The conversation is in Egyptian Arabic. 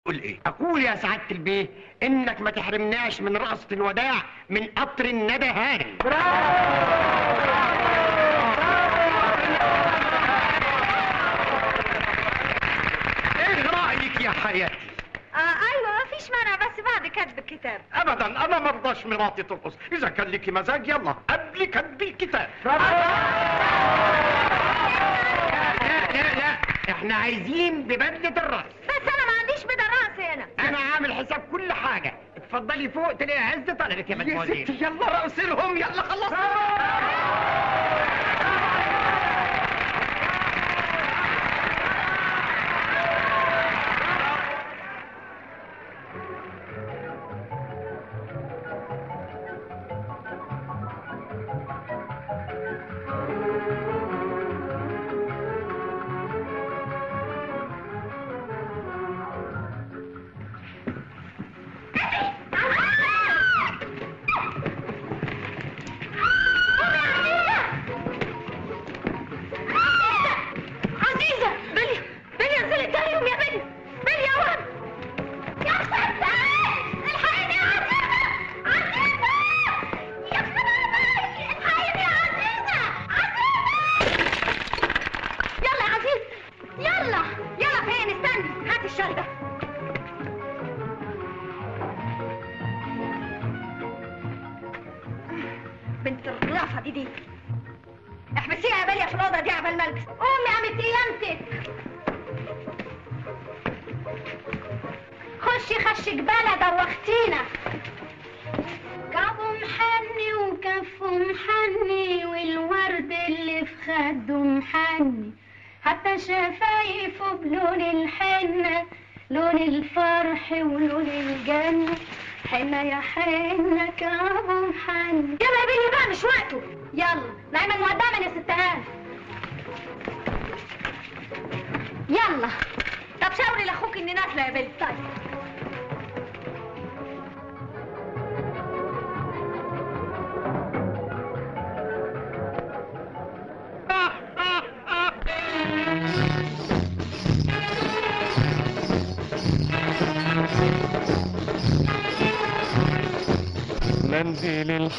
قول ايه اقول يا سعاده البيه انك ما تحرمناش من رقصه الوداع من قطر الندى هانم ايه رايك يا حياتي آه ايوه ما فيش مانع بس بعد كتب الكتاب ابدا انا ما ارضاش مراتي ترقص اذا كان لك مزاج يلا قبل كتب الكتاب لا لا لا احنا عايزين ببدله الرقص بس انا ما عنديش بدل راسي هنا انا عامل حساب كل حاجه اتفضلي فوق تلاقي عز طلبك يا يا مدموزيل ستي يلا رقص لهم يلا خلص عزيزة بلي بلي انزلي تاني يا بلي بلي يا ولد يا ستة الحقيني يا عزيزة عزيزة يا سلامي الحقيني يا عزيزة عزيزة يلا يا عزيز يلا يلا فين استني هات الشال ده بنت الرافة دي دي احبسيها يا بالية في الأوضة دي عبال ما البس قومي قامت قيامتك خشي خشي جبالة دوختينا كعبه محني وكفه محني والورد اللي في خده محني حتى شفايفه بلون الحنة لون الفرح ولون الجنة حنة يا حنة كعبه محني يلا يا بني بقى مش وقته يلا نايمة مقدما يا ست هانم يلا طب شاوري لاخوك اني نازله يا بنت طيب منزل